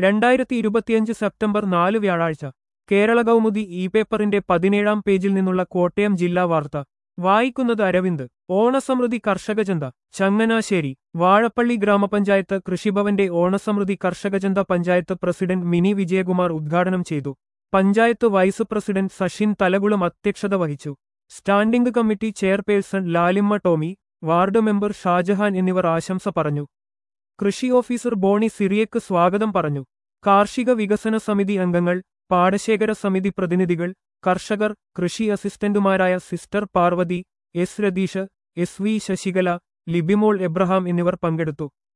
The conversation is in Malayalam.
രണ്ടായിരത്തി ഇരുപത്തിയഞ്ച് സെപ്റ്റംബർ നാല് വ്യാഴാഴ്ച കേരള കൗമുദി ഇ പേപ്പറിന്റെ പതിനേഴാം പേജിൽ നിന്നുള്ള കോട്ടയം ജില്ലാ വാർത്ത വായിക്കുന്നത് അരവിന്ദ് ഓണസമൃദ്ധി കർഷകചന്ത ചങ്ങനാശ്ശേരി വാഴപ്പള്ളി ഗ്രാമപഞ്ചായത്ത് കൃഷിഭവന്റെ ഓണസമൃദ്ധി കർഷകചന്ത പഞ്ചായത്ത് പ്രസിഡന്റ് മിനി വിജയകുമാർ ഉദ്ഘാടനം ചെയ്തു പഞ്ചായത്ത് വൈസ് പ്രസിഡന്റ് സഷിൻ തലകുളം അധ്യക്ഷത വഹിച്ചു standing committee chairperson Lalimma Tomy ward member Shajahan എന്നിവർ ആശംസ പറഞ്ഞു കൃഷി ഓഫീസർ ബോണി സിറിയക്ക് സ്വാഗതം പറഞ്ഞു കാർഷിക വികസന സമിതി അംഗങ്ങൾ പാടശേഖര സമിതി പ്രതിനിധികൾ കർഷകർ കൃഷി അസിസ്റ്റന്റുമാരായ sister Parvathy S Ratheesh S V Sasikala Libimol Abraham എന്നിവർ പങ്കെടുത്തു